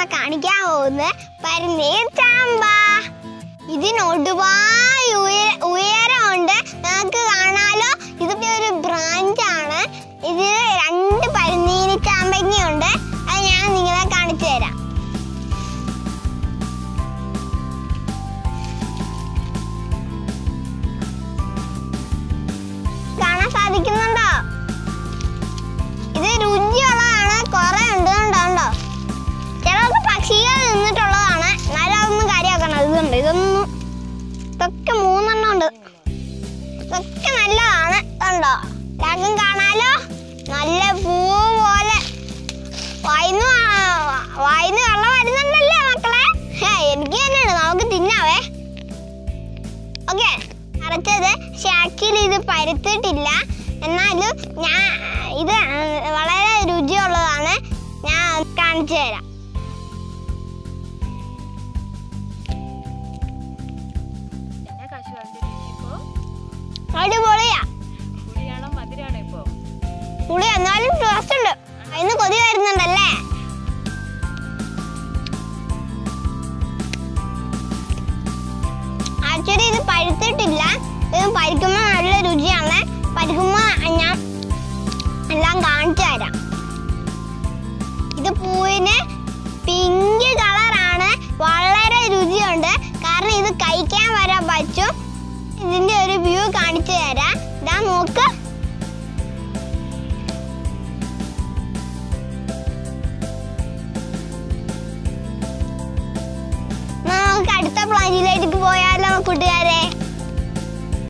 കാണിക്കാൻ പോകുന്നത് പരുന്നീർ ചാമ്പ ഇതിന് ഒരുപാട് ഉയ- ഉയരമുണ്ട് നിങ്ങൾക്ക് കാണാലോ ഇതിന്റെ ഒരു ബ്രാഞ്ചാണ് ഇത് രണ്ട് പരുന്നീര് ചാമ്പങ്ങയുണ്ട് അത് ഞാൻ നിങ്ങളെ കാണിച്ചു തരാം കാണാൻ സാധിക്കുന്നുണ്ടോ ഇത് രുചിയുള്ളതാണ് കുറെ ഉണ്ട് കണ്ടോ കണ്ടോ ചിലർക്ക് പക്ഷികൾ നിന്നിട്ടുള്ളതാണ് എന്നാലും അതൊന്നും കാര്യമാക്കണം ഇതുണ്ട് ഇതൊന്നും ഇതൊക്കെ മൂന്നെണ്ണം ഉണ്ട് ഇതൊക്കെ നല്ലതാണ് കണ്ടോ രാഗം കാണാലോ നല്ല പൂ പോലെ വായിന്ന് വാ- വായിന്ന് വെള്ളം വരുന്നുണ്ടല്ലേ മക്കളെ ഹേ, എനിക്ക് തന്നെയാണ് നമുക്ക് തിന്നാവേ ഓക്കെ അരച്ചത് ഷാക്കിൽ ഇത് പരുത്തിട്ടില്ല എന്നാലും ഞാൻ ഇത് വളരെ രുചിയുള്ളതാണ് ഞാൻ കാണിച്ചു തരാം എന്നാ കശുവണ്ടിന്റെ രുചി ഇപ്പോ അടിപൊളിയാ പുളിയാണോ മധുരാണോ ഇപ്പോ പുളി എന്നാലും ടേസ്റ്റ് ഉണ്ട്